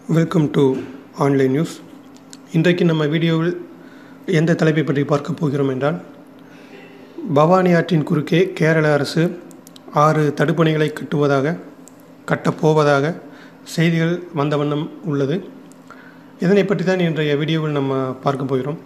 welcome to online news இன்றைக்கு நம்ம வீடியோவில் எந்த தலைப்பை பற்றி பார்க்க போகிறோம் என்றால் பவானி ஆற்றின் குறுக்கே கேரள அரசு ஆறு தடுப்பணைகளை கட்டுவதாக கட்டப்போவதாக செய்திகள் வந்த வண்ணம் உள்ளது இதனை பற்றி தான் இன்றைய வீடியோவில் நம்ம பார்க்க போகிறோம்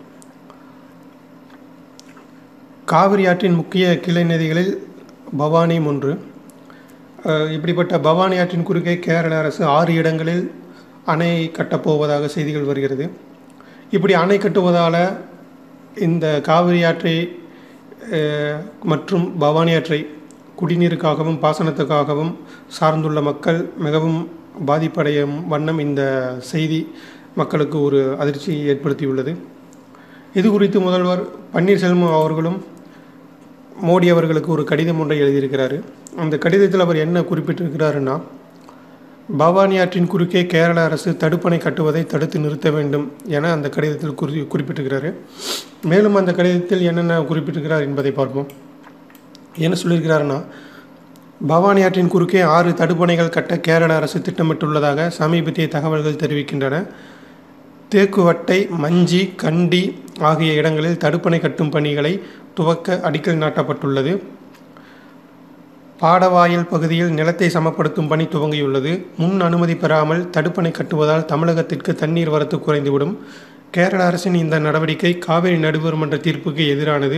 காவிரி ஆற்றின் முக்கிய கிளை நதிகளில் பவானியும் ஒன்று அஹ் இப்படிப்பட்ட பவானி ஆற்றின் குறுக்கே கேரள அரசு ஆறு இடங்களில் அணை கட்டப்போவதாக செய்திகள் வருகிறது இப்படி அணை கட்டுவதால் இந்த காவிரி ஆற்றை அஹ், மற்றும் பவானி ஆற்றை குடிநீருக்காகவும் பாசனத்துக்காகவும் சார்ந்துள்ள மக்கள் மிகவும் பாதிப்படையும் வண்ணம் இந்த செய்தி மக்களுக்கு ஒரு அதிர்ச்சியை ஏற்படுத்தியுள்ளது இது குறித்து முதல்வர் பன்னீர்செல்வம் அவர்களும் மோடி அவர்களுக்கு ஒரு கடிதம் ஒன்றை எழுதியிருக்கிறாரு அந்த கடிதத்தில் அவர் என்ன குறிப்பிட்டிருக்கிறாருன்னா பவானி ஆற்றின் குறுக்கே கேரள அரசு தடுப்பணை கட்டுவதை தடுத்து நிறுத்த வேண்டும் என அந்த கடிதத்தில் குறி குறிப்பிட்டிருக்கிறாரு மேலும் அந்த கடிதத்தில் என்னென்ன குறிப்பிட்டிருக்கிறார் என்பதை பார்ப்போம் என்ன சொல்லியிருக்கிறாருன்னா பவானி ஆற்றின் குறுக்கே ஆறு தடுப்பணைகள் கட்ட கேரள அரசு திட்டமிட்டுள்ளதாக சமீபத்திய தகவல்கள் தெரிவிக்கின்றன தேக்குவட்டை மஞ்சி கண்டி ஆகிய இடங்களில் தடுப்பணை கட்டும் பணிகளை துவக்க அடிக்கல் நாட்டப்பட்டுள்ளது பாடவாயல் பகுதியில் நிலத்தை சமப்படுத்தும் பணி துவங்கியுள்ளது முன் அனுமதி பெறாமல் தடுப்பணை கட்டுவதால் தமிழகத்திற்கு தண்ணீர் வரத்து குறைந்துவிடும் கேரள அரசின் இந்த நடவடிக்கை காவிரி நடுவர் மன்ற தீர்ப்புக்கு எதிரானது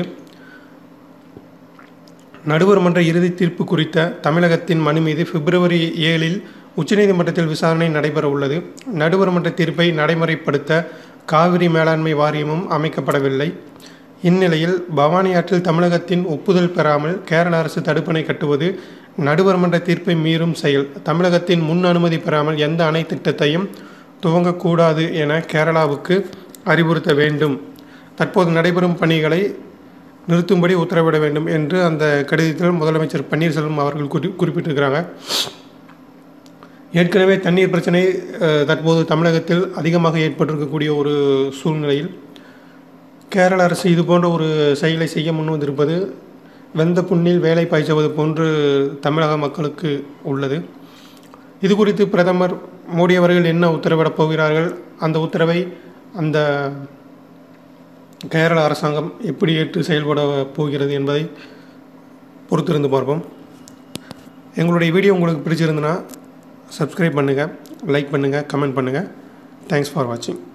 நடுவர் மன்ற இறுதி தீர்ப்பு குறித்த தமிழகத்தின் மனு மீது பிப்ரவரி ஏழில் உச்சநீதிமன்றத்தில் விசாரணை நடைபெற உள்ளது நடுவர் மன்ற தீர்ப்பை நடைமுறைப்படுத்த காவிரி மேலாண்மை வாரியமும் அமைக்கப்படவில்லை இந்நிலையில் பவானி ஆற்றில் தமிழகத்தின் ஒப்புதல் பெறாமல் கேரள அரசு தடுப்பணை கட்டுவது நடுவர் மன்ற தீர்ப்பை மீறும் செயல் தமிழகத்தின் முன் அனுமதி பெறாமல் எந்த அணை திட்டத்தையும் துவங்கக்கூடாது என கேரளாவுக்கு அறிவுறுத்த வேண்டும் தற்போது நடைபெறும் பணிகளை நிறுத்தும்படி உத்தரவிட வேண்டும் என்று அந்த கடிதத்தில் முதலமைச்சர் பன்னீர்செல்வம் அவர்கள் குறி குறிப்பிட்டிருக்கிறாங்க ஏற்கனவே தண்ணீர் பிரச்சனை அஹ், தற்போது தமிழகத்தில் அதிகமாக ஏற்பட்டிருக்கக்கூடிய ஒரு சூழ்நிலையில் கேரள அரசு இது போன்ற ஒரு செயலை செய்ய முன் வந்திருப்பது வெந்த புண்ணில் வேலை பாய்ச்சுவது போன்று தமிழக மக்களுக்கு உள்ளது இது குறித்து பிரதமர் மோடி அவர்கள் என்ன உத்தரவிடப் போகிறார்கள் அந்த உத்தரவை அந்த கேரள அரசாங்கம் எப்படி ஏற்று செயல்பட போகிறது என்பதை பொறுத்திருந்து பார்ப்போம் எங்களுடைய வீடியோ உங்களுக்கு பிடிச்சிருந்துன்னா சப்ஸ்கிரைப் பண்ணுங்கள் லைக் பண்ணுங்கள் கமெண்ட் பண்ணுங்கள் தேங்க்ஸ் ஃபார் வாட்சிங்